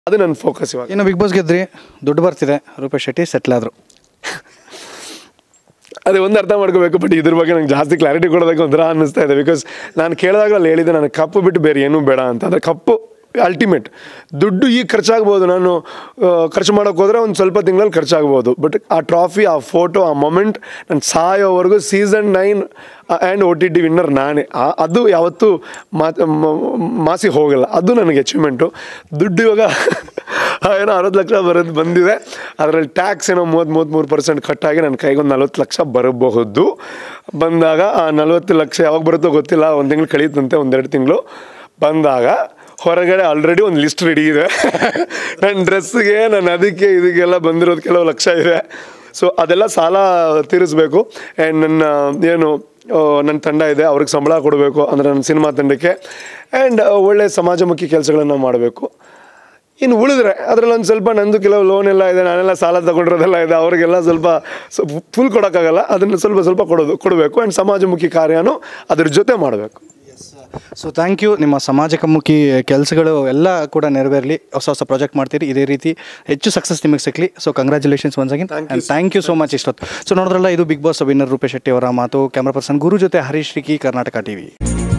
ಅದು ನನ್ನ ಫೋಕಸ್ ಇವಾಗ ಇನ್ನು ಬಿಗ್ ಬಾಸ್ ಗೆದ್ರಿ ದುಡ್ಡು ಬರ್ತಿದೆ ರೂಪೇಶ್ ಶೆಟ್ಟಿ ಸೆಟ್ಲ್ ಆದರು ಅದೇ ಒಂದು ಅರ್ಥ ಮಾಡ್ಕೋಬೇಕು ಬಟ್ ಇದ್ರ ಬಗ್ಗೆ ನಂಗೆ ಜಾಸ್ತಿ ಕ್ಲಾರಿಟಿ ಕೊಡೋದಕ್ಕೆ ಒಂಥರ ಅನ್ನಿಸ್ತಾ ಇದೆ ಬಿಕಾಸ್ ನಾನು ಕೇಳಿದಾಗ ಅಲ್ಲಿ ಹೇಳಿದೆ ನನಗೆ ಕಪ್ಪು ಬಿಟ್ಟು ಬೇರೆ ಏನೂ ಬೇಡ ಅಂತ ಅಂದರೆ ಕಪ್ಪು ಅಲ್ಟಿಮೇಟ್ ದುಡ್ಡು ಈಗ ಖರ್ಚಾಗ್ಬೋದು ನಾನು ಆ, ಖರ್ಚು ಮಾಡೋಕೆ ಹೋದರೆ ಒಂದು ಸ್ವಲ್ಪ ತಿಂಗಳಲ್ಲಿ ಖರ್ಚಾಗ್ಬೋದು ಬಟ್ ಆ ಟ್ರಾಫಿ ಆ ಫೋಟೋ ಆ ಮೊಮೆಂಟ್ ನಾನು ಸಾಯೋವರೆಗೂ season nine and O T T winner ನಾನೇ ಆ- ಅದು ಯಾವತ್ತೂ ಮಾತ್ ಮ- ಮಾಸಿ ಹೋಗಲ್ಲ ಅದು ನನಗೆ ಅಚೀವ್ಮೆಂಟು ದುಡ್ಡು ಇವಾಗ ಏನೋ ಅರವತ್ತು ಲಕ್ಷ ಬರೋದು ಬಂದಿದೆ ಅದರಲ್ಲಿ ಟ್ಯಾಕ್ಸ್ ಏನೋ ಮೂವತ್ತು ಮೂವತ್ತ್ಮೂರು ಪರ್ಸೆಂಟ್ ಕಟ್ಟಾಗಿ ನನ್ನ ಕೈಗೆ ಒಂದು ನಲ್ವತ್ತು ಲಕ್ಷ ಬರಬಹುದು ಬಂದಾಗ ಆ ನಲ್ವತ್ತು ಲಕ್ಷ ಯಾವಾಗ ಬರುತ್ತೋ ಗೊತ್ತಿಲ್ಲ ಒಂದು ತಿಂಗಳು ಕಳೀತಂತೆ ಒಂದೆರಡು ತಿಂಗಳು ಬಂದಾಗ ಹೊರಗಡೆ ಆಲ್ರೆಡಿ ಒಂದು ಲಿಸ್ಟ್ ರೆಡಿ ಇದೆ ನನ್ನ ಡ್ರೆಸ್ಸಿಗೆ ನನ್ನ ಅದಕ್ಕೆ ಇದಕ್ಕೆಲ್ಲ ಬಂದಿರೋದು ಕೆಲವು ಲಕ್ಷ ಇದೆ ಸೊ ಅದೆಲ್ಲ ಸಾಲ ತೀರಿಸ್ಬೇಕು ಆ್ಯಂಡ್ ನನ್ನ ಏನು ಆ, ನನ್ನ ತಂಡ ಇದೆ ಅವ್ರಿಗೆ ಸಂಬಳ ಕೊಡಬೇಕು ಅಂದರೆ ನನ್ನ ಸಿನಿಮಾ ತಂಡಕ್ಕೆ ಆ್ಯಂಡ್ ಒಳ್ಳೆ ಸಮಾಜಮುಖಿ ಕೆಲಸಗಳನ್ನು ಮಾಡಬೇಕು ಇನ್ನು ಉಳಿದ್ರೆ ಅದರಲ್ಲಿ ಒಂದು ಸ್ವಲ್ಪ ನಂದು ಕೆಲವು ಲೋನ್ ಎಲ್ಲ ಇದೆ ನಾನೆಲ್ಲ ಸಾಲ ತಗೊಂಡಿರೋದೆಲ್ಲ ಇದೆ ಅವರಿಗೆಲ್ಲ ಸ್ವಲ್ಪ ಫುಲ್ ಕೊಡೋಕ್ಕಾಗಲ್ಲ ಅದನ್ನು ಸ್ವಲ್ಪ ಸ್ವಲ್ಪ ಕೊಡೋದು ಕೊಡಬೇಕು ಆ್ಯಂಡ್ ಸಮಾಜಮುಖಿ ಕಾರ್ಯನೂ ಅದ್ರ ಜೊತೆ ಮಾಡಬೇಕು ಸೊ ಥ್ಯಾಂಕ್ ಯು ನಿಮ್ಮ ಸಮಾಜಕಮುಖಿ ಕೆಲಸಗಳು ಎಲ್ಲ ಕೂಡ ನೆರವೇರಲಿ ಹೊಸ ಹೊಸ ಪ್ರಾಜೆಕ್ಟ್ ಮಾಡ್ತೀರಿ ಇದೇ ರೀತಿ ಹೆಚ್ಚು ಸಕ್ಸಸ್ ನಿಮಗೆ ಸಿಕ್ಕಲಿ so congratulations once again and thank you so much ಇಷ್ಟೊತ್ತು ಸೊ ನೋಡಿದ್ರಲ್ಲ ಇದು big boss winner Rupesh Shetty ಅವರ ಮಾತು ಕ್ಯಾಮ್ರಾ ಪರ್ಸನ್ ಗುರು ಜೊತೆ ಹರೀಶ್ ರಿಕಿ ಕರ್ನಾಟಕ ಟಿವಿ